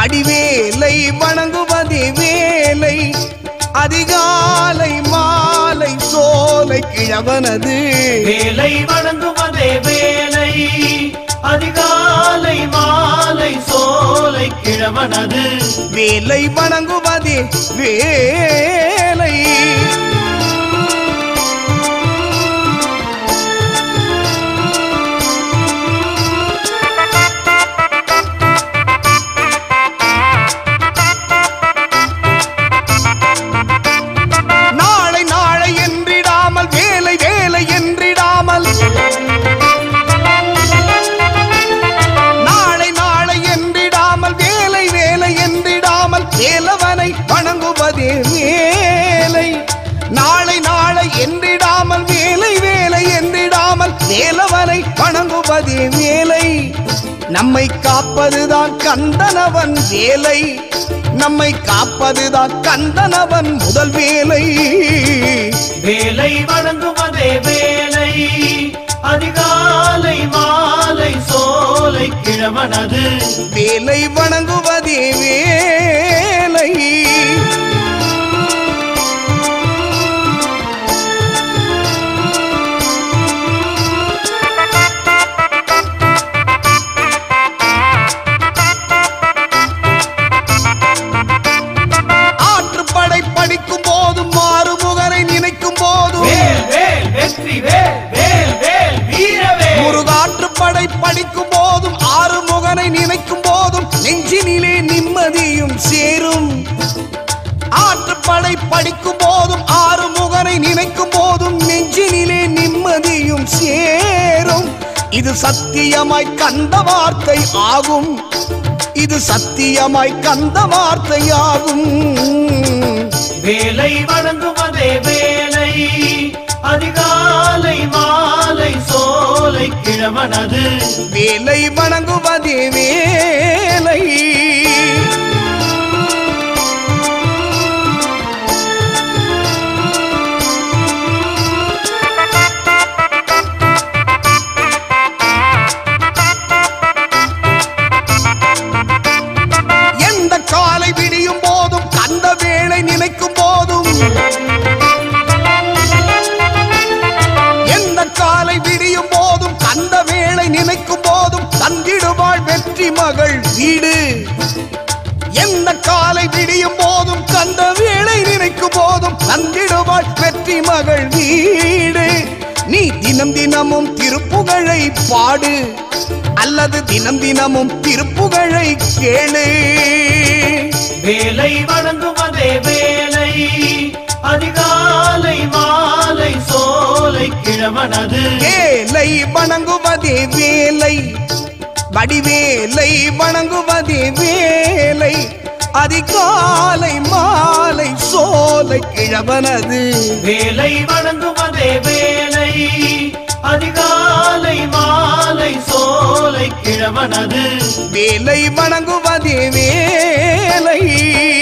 வடிவேலை வணங்குவதே வேலை அதிகாலை மாலை சோலை கிழவனது வேலை வணங்குவதே வேலை அதிகாலை மாலை சோலை கிழவனது வேலை வணங்குவதே வேலை நாளை நாளை என்றிடாமல் வேலை வேலை என்றிடாமல் நாளை நாளை என்றிடாமல் வேலை வேலை என்றிடாமல் வேலவனை வணங்குவதே வேலை நாளை நாளை என்றிடாமல் வேலை வேலை என்றிடாமல் வேலவனை வணங்குவதே வேலை நம்மை காப்பதுதான் கந்தனவன் வேலை நம்மை காப்பதுதான் கந்தனவன் முதல் வேலை வேலை வணங்குவதே வேலை அதிகாலை மாலை சோலை கிழவனது வேலை வணங்குவதே வேலை ஆற்றுப்படை படிக்கும் போதும் மாறுமுகனை நினைக்கும் போதும் வேல் வேல் வெற்றி வேல் வேல் வேல் வீரவேல் முருகாற்றுப்படை படிக்கும் போதும் ஆறுமுகனை நினைக்கும் போதும் நெஞ்சினிலே நிம்மதியும் சேரும் ஆற்றுப்படை படிக்கும் போதும் ஆறுமுகனை நினைக்கும் போதும் நெஞ்சினிலே நிம்மதியும் சேரும் இது சத்தியமாய் கந்த வார்த்தை ஆகும் இது சத்தியமாய் கந்த வார்த்தையாகும் வேலை வணங்குவதே வேலை அதிகாலை மாலை சோலை கிழவனது வேலை வணங்குவதே வேலை எந்த காலை விடியும் போதும் கந்த வேளை நினைக்கும் போதும் எந்த காலை விடியும் போதும் கந்த வேளை நினைக்கும் போதும் தந்திடுவாள் வெற்றி மகள் வீடு எந்த காலை விடியும் போதும் கந்த வேளை நினைக்கும் போதும் தந்திடுவாள் வெற்றி மகள் வீடு நீ தினம் தினமும் திருப்புகழை பாடு அல்லது தினம் தினமும் திருப்புகழை கேளு வேலை வணங்குவதே வேலை அதிகாலை மாலை சோலை கிழவனது வேலை வணங்குவதே வேலை வடிவேலை வணங்குவதே வேலை அதிகாலை மாலை சோலை கிழவனது வேலை வணங்குவதே வேலை அதிகாலை மாலை சோலை கிழவனது வேலை வணங்குவதே வேலை